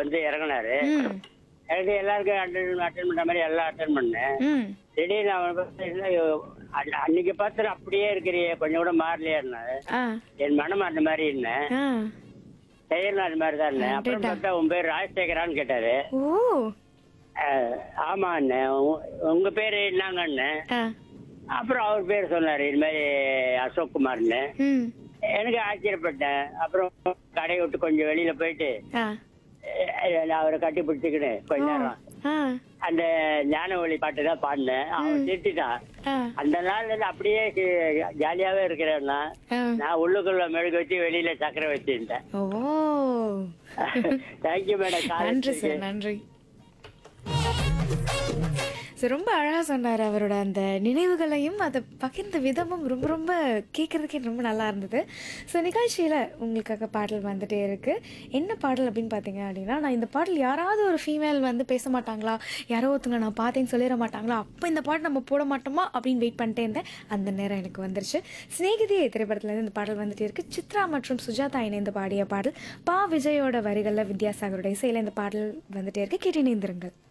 வந்து இறங்குனாரு ம் இறங்கி எல்லாருக்கும் அட்டன் அட்டன் பண்ற மாதிரி எல்லாம் அட்டன் பண்ணேன் ம் திடீர்னு அவன் பார்த்து, "என்ன, அன்ன- அன்னைக்கு பார்த்து அப்படியே இருக்கிறியே கொஞ்சம் கூட மாறலையாருனாரு ஆ என் மனம் அந்த மாதிரி இருந்தேன் ஆ செயலும் அது மாதிரி தான் இருந்தேன் அப்புறம் அடடா. பார்த்தா உன் பேர் ராஜசேகரான்னு கேட்டாரு ஓ அஹ், ஆமா அண்ணன் உ- உங்க பேரு என்னங்க அண்ணன் ஆ அப்புறம் அவர் பேர் சொன்னாரு இது மாதிரி அசோக் குமார்னு ம் எனக்கு ஆச்சரியப்பட்டேன் அப்புறம் கடையை விட்டு கொஞ்சம் வெளியில போயிட்டு ஆ அஹ், நான் அவரை கட்டி பிடிச்சிக்கினு கொஞ்ச நேரம் ஆ அந்த ஞான ஒளி பாட்டு தான் பாடினேன் அவன் திட்டான் ஆ அந்த நாள்ல இருந்து அப்படியே ஜ- ஜாலியாவே இருக்கிறேன்னா ஆ நான் உள்ளுக்குள்ள மெழுகு வச்சு வெளியில சக்கரை வச்சுட்டேன் ஓ தேங்க்யூ மேடம் நன்றி சார் நன்றி ஸோ ரொம்ப அழகாக சொன்னார் அவரோட அந்த நினைவுகளையும் அதை பகிர்ந்த விதமும் ரொம்ப ரொம்ப கேட்குறதுக்கே ரொம்ப நல்லா இருந்தது ஸோ நிகழ்ச்சியில் உங்களுக்காக பாடல் வந்துட்டே இருக்குது என்ன பாடல் அப்படின்னு பார்த்தீங்க அப்படின்னா நான் இந்த பாடல் யாராவது ஒரு ஃபீமேல் வந்து பேச மாட்டாங்களா யாரோ ஒருத்தவங்க நான் பார்த்தேன்னு சொல்லிட மாட்டாங்களா அப்போ இந்த பாட்டு நம்ம போட மாட்டோமா அப்படின்னு வெயிட் பண்ணிட்டே இருந்தேன் அந்த நேரம் எனக்கு வந்துருச்சு சிநேகிதியை திரைப்படத்துலேருந்து இந்த பாடல் வந்துட்டே இருக்கு சித்ரா மற்றும் சுஜாதா இணைந்து பாடிய பாடல் பா விஜயோட வரிகளில் வித்யாசாகரோட இசையில் இந்த பாடல் வந்துட்டே இருக்கு கேட்டு இணைந்திருங்கள்